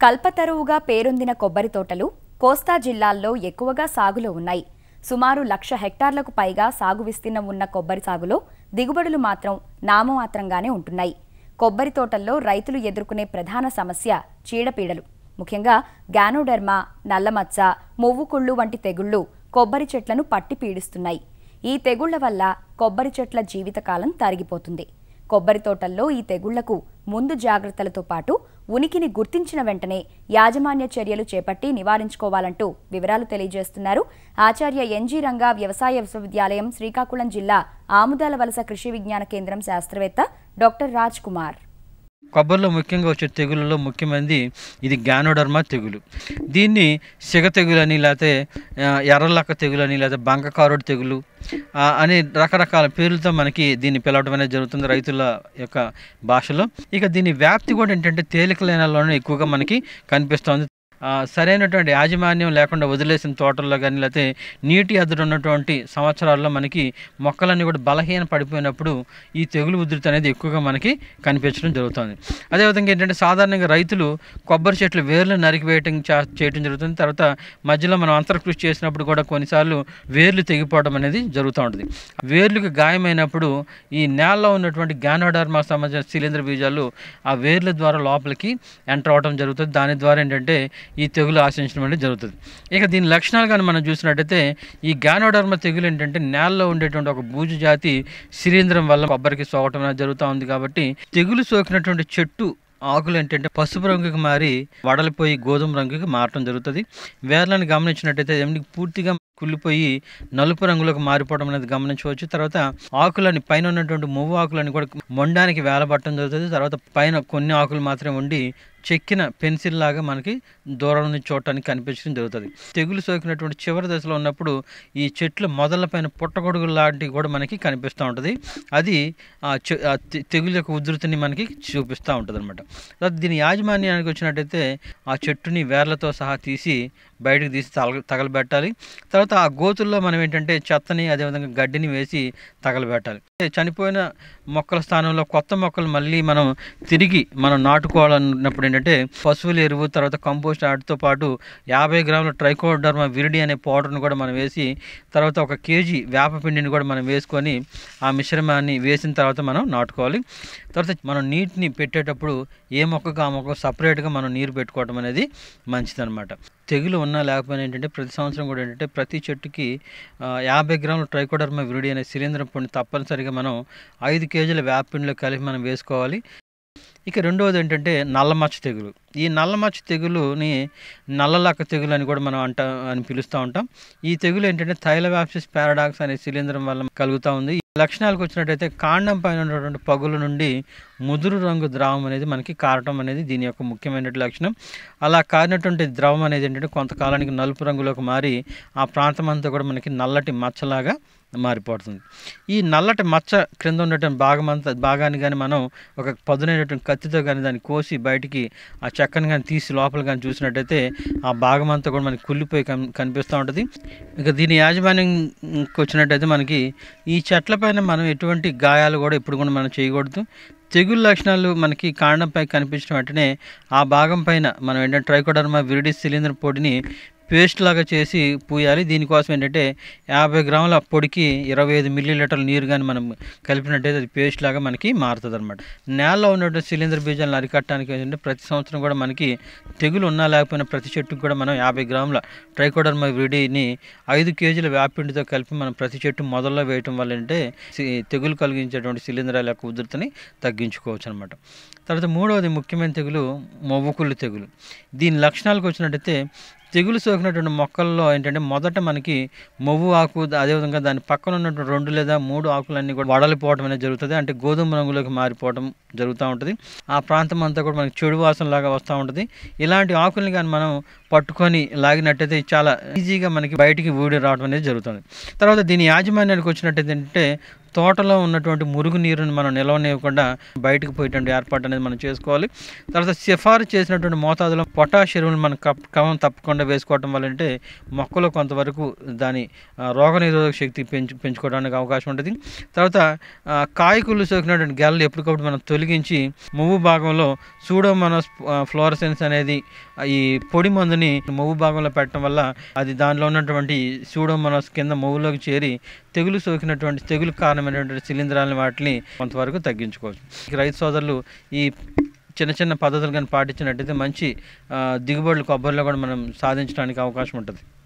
కల్పతరువుగా పేరొందిన కొబ్బరి తోటలు కోస్తా జిల్లాల్లో ఎక్కువగా సాగులో ఉన్నాయి సుమారు లక్ష హెక్టార్లకు పైగా సాగు విస్తీర్ణం ఉన్న కొబ్బరి సాగులో దిగుబడులు మాత్రం నామమాత్రంగానే ఉంటున్నాయి కొబ్బరి తోటల్లో రైతులు ఎదుర్కొనే ప్రధాన సమస్య చీడపీడలు ముఖ్యంగా గానోడెర్మా నల్లమచ్చ మొవ్వుకుళ్ళు వంటి తెగుళ్లు కొబ్బరి చెట్లను పట్టి పీడిస్తున్నాయి ఈ తెగుళ్ల వల్ల కొబ్బరి చెట్ల జీవితకాలం తరిగిపోతుంది కొబ్బరి తోటల్లో ఈ తెగుళ్లకు ముందు జాగ్రత్తలతో పాటు ఉనికిని గుర్తించిన వెంటనే యాజమాన్య చర్యలు చేపట్టి నివారించుకోవాలంటూ వివరాలు తెలియజేస్తున్నారు ఆచార్య ఎన్జీ రంగా వ్యవసాయ విశ్వవిద్యాలయం శ్రీకాకుళం జిల్లా ఆముదాల వలస కృషి విజ్ఞాన కేంద్రం శాస్త్రవేత్త డాక్టర్ రాజ్ కుమార్ కొబ్బరిలో ముఖ్యంగా వచ్చే తెగులలో ముఖ్యమైనది ఇది గ్యానోడర్మా తెగులు దీన్ని సిగ తెగులు అని లేకపోతే ఆ, ఎర్రలక్క తెగులు అని లేకపోతే బంకకారుడు తెగులు ఆ, అని రకరకాల పేర్లతో మనకి దీన్ని పిలవడం అనేది జరుగుతుంది రైతుల యొక్క భాషలో ఇక దీని వ్యాప్తి కూడా ఏంటంటే తేలిక లేనలోనే ఎక్కువగా మనకి కనిపిస్తుంది ఆ, సరైనటువంటి యాజమాన్యం లేకుండా వదిలేసిన తోటల్లో కానీ లేకపోతే నీటి ఎదురు ఉన్నటువంటి సంవత్సరాల్లో మనకి మొక్కలన్నీ కూడా బలహీన పడిపోయినప్పుడు ఈ తెగులు ఉధృతి అనేది ఎక్కువగా మనకి కనిపించడం జరుగుతుంది అదేవిధంగా ఏంటంటే సాధారణంగా రైతులు కొబ్బరి చెట్లు వేర్లు నరికివేయటం చా- చేయటం జరుగుతుంది తర్వాత మధ్యలో మనం అంతర్కృషి చేసినప్పుడు కూడా కొన్నిసార్లు వేర్లు తెగిపోవడం అనేది జరుగుతూ ఉంటుంది వేర్లకు గాయమైనప్పుడు ఈ నేలలో ఉన్నటువంటి గ్యానోడర్మా సంబంధించిన శిలీంద్ర బీజాలు ఆ వేర్ల ద్వారా లోపలికి ఎంటర్ అవడం జరుగుతుంది దాని ద్వారా ఏంటంటే ఈ తెగులు ఆశించడం అనేది జరుగుతుంది ఇక దీని లక్షణాలు కానీ మనం చూసినట్టయితే ఈ గ్యానోడర్మా తెగులు ఏంటంటే నేలలో ఉండేటువంటి ఒక బూజు జాతి శిలీంద్రం వల్ల కొబ్బరికి సోకటం అనేది జరుగుతూ ఉంది కాబట్టి తెగులు సోకినటువంటి చెట్టు ఆకులు ఏంటంటే పసుపు రంగుకి మారి వడలిపోయి గోధుమ రంగుకి మారటం జరుగుతుంది వేర్లను గమనించినట్టయితే ఏమిటి పూర్తిగా కుళ్ళిపోయి నలుపు రంగులోకి మారిపోవడం అనేది గమనించవచ్చు తర్వాత ఆకులని పైన ఉన్నటువంటి మువ్వు ఆకులని కూడా మొండానికి వేలబట్టడం జరుగుతుంది తర్వాత పైన కొన్ని ఆకులు మాత్రమే ఉండి చెక్కిన పెన్సిల్ లాగా మనకి దూరం నుంచి చూడటానికి కనిపించడం జరుగుతుంది తెగులు సోకినటువంటి చివరి దశలో ఉన్నప్పుడు ఈ చెట్ల మొదల పైన పుట్టగొడుగులు లాంటివి కూడా మనకి కనిపిస్తూ ఉంటుంది అది ఆ చె- ఆ తె- తెగులు యొక్క ఉధృతిని మనకి చూపిస్తూ ఉంటుంది అనమాట తర్వాత దీని యాజమాన్యానికి వచ్చినట్టయితే ఆ చెట్టుని వేర్లతో సహా తీసి బయటకు తీసి తగల తగలబెట్టాలి తర్వాత ఆ గోతుల్లో మనం ఏంటంటే చెత్తని అదేవిధంగా గడ్డిని వేసి తగలబెట్టాలి చనిపోయిన మొక్కల స్థానంలో కొత్త మొక్కలు మళ్ళీ మనం తిరిగి మనం నాటుకోవాలన్నప్పుడు ఏంటంటే పశువుల ఎరువు తర్వాత కంపోస్ట్ వాటితో పాటు యాభై గ్రాముల ట్రైకోడర్మా విరిడి అనే పౌడర్ను కూడా మనం వేసి తర్వాత ఒక కేజీ వేప పిండిని కూడా మనం వేసుకొని ఆ మిశ్రమాన్ని వేసిన తర్వాత మనం నాటుకోవాలి తర్వాత మనం నీటిని పెట్టేటప్పుడు ఏ మొక్కకు ఆ మొక్క సపరేట్గా మనం నీరు పెట్టుకోవడం అనేది మంచిదన్నమాట తెగులు ఉన్నా లేకపోయినా ఏంటంటే ప్రతి సంవత్సరం కూడా ఏంటంటే ప్రతి చెట్టుకి ఆ, యాభై గ్రాముల ట్రైకోడర్మా విరిడి అనే శిలీంద్రం పొడిని తప్పనిసరిగా మనం ఐదు కేజీల వేప పిండిలో కలిపి మనం వేసుకోవాలి ఇక రెండవది ఏంటంటే నల్లమచ్చ తెగులు ఈ నల్లమచ్చ తెగులుని నల్లలక్క తెగులు అని కూడా మనం అంట అని పిలుస్తూ ఉంటాం ఈ తెగులు ఏంటంటే థైలవాప్సిస్ పారాడాక్స్ అనే శిలీంద్రం వల్ల కలుగుతూ ఉంది ఈ లక్షణాలకు వచ్చినట్టయితే కాండం పైన ఉన్నటువంటి పగుల నుండి ముదురు రంగు ద్రావం అనేది మనకి కారటం అనేది దీని యొక్క ముఖ్యమైన లక్షణం అలా కారినటువంటి ద్రవం అనేది ఏంటంటే కొంతకాలానికి నలుపు రంగులోకి మారి ఆ ప్రాంతం అంతా కూడా మనకి నల్లటి మచ్చలాగా మారిపోతుంది ఈ నల్లటి మచ్చ క్రింద ఉన్నటువంటి భాగం అంతా భాగాన్ని కానీ మనం ఒక పదునైనటువంటి కత్తితో కానీ దాన్ని కోసి బయటికి ఆ చెక్కను కానీ తీసి లోపల కానీ చూసినట్టయితే ఆ భాగం అంతా కూడా మనకి కుళ్ళిపోయి కన్ కనిపిస్తూ ఉంటుంది ఇక దీని యాజమాన్యంకి వచ్చినట్టయితే మనకి ఈ చెట్ల పైన మనం ఎటువంటి గాయాలు కూడా ఇప్పుడు కూడా మనం చేయకూడదు తెగులు లక్షణాలు మనకి కాండంపై కనిపించిన వెంటనే ఆ భాగం పైన మనం ఏంటంటే ట్రైకోడర్మా విరిడిస్ సిలిండర్ పొడిని పేస్ట్ లాగా చేసి పూయాలి దీనికోసం ఏంటంటే యాభై గ్రాముల పొడికి ఇరవై ఐదు మిల్లీ లీటర్ల నీరు కానీ మనం కలిపినట్టయితే అది పేస్ట్ లాగా మనకి మారుతుంది అనమాట నేలలో ఉన్నటువంటి సిలిండర్ బీజాలను అరికట్టడానికి ఏంటంటే ప్రతి సంవత్సరం కూడా మనకి తెగులు ఉన్నా లేకపోయినా ప్రతి చెట్టుకు కూడా మనం యాభై గ్రాముల ట్రైకోడర్మా విడిని ఐదు కేజీల వేపిండితో కలిపి మనం ప్రతి చెట్టు మొదల్లో వేయటం వల్ల ఏంటంటే సి- తెగులు కలిగించేటువంటి శిలీంధ్రాల యొక్క ఉధృతిని తగ్గించుకోవచ్చు అనమాట తర్వాత మూడవది ముఖ్యమైన తెగులు మొవ్వుకుళ్ళు తెగులు దీని లక్షణాలకు వచ్చినట్టయితే తెగులు సోకినటువంటి మొక్కల్లో ఏంటంటే మొదట మనకి మొవ్వు ఆకు అదేవిధంగా దాని పక్కన ఉన్నటువంటి రెండు లేదా మూడు ఆకులన్నీ కూడా వడలిపోవడం అనేది జరుగుతుంది అంటే గోధుమ రంగులోకి మారిపోవడం జరుగుతూ ఉంటుంది ఆ ప్రాంతం అంతా కూడా మనకి చెడు వాసన లాగా వస్తూ ఉంటుంది ఇలాంటి ఆకుల్ని కానీ మనం పట్టుకొని లాగినట్టయితే చాలా ఈజీగా మనకి బయటికి ఊడి రావడం అనేది జరుగుతుంది తర్వాత దీని యాజమాన్యానికి వచ్చినట్టయితే ఏంటంటే తోటలో ఉన్నటువంటి మురుగు నీరుని మనం నిలవనివ్వకుండా బయటకు పోయేటువంటి ఏర్పాటు అనేది మనం చేసుకోవాలి తర్వాత సిఫారు చేసినటువంటి మోతాదులో పొటాష్ ఎరువులు మనం కప్ క్రమం తప్పకుండా వేసుకోవటం వల్ల అంటే మొక్కలో కొంతవరకు దాని ఆ, రోగనిరోధక శక్తి పెంచు పెంచుకోవడానికి అవకాశం ఉంటుంది తర్వాత ఆ, కాయకులు సోకినటువంటి గెలలు ఎప్పటికప్పుడు మనం తొలగించి మువ్వు భాగంలో సూడోమోనాస్ ఫ్లోరసెన్స్ అనేది ఆ, ఈ పొడి మందుని మువ్వు భాగంలో పెట్టడం వల్ల అది దానిలో ఉన్నటువంటి సూడోమోనాస్ కింద మువ్వులోకి చేరి తెగులు సోకినటువంటి తెగులు కారణమైనటువంటి శిలీంధ్రాలని వాటిని కొంతవరకు తగ్గించుకోవచ్చు ఈ రైతు సోదరులు ఈ చిన్న చిన్న పద్ధతులు కానీ పాటించినట్టయితే మంచి ఆ, దిగుబడులు కొబ్బరిలో కూడా మనం సాధించడానికి అవకాశం ఉంటుంది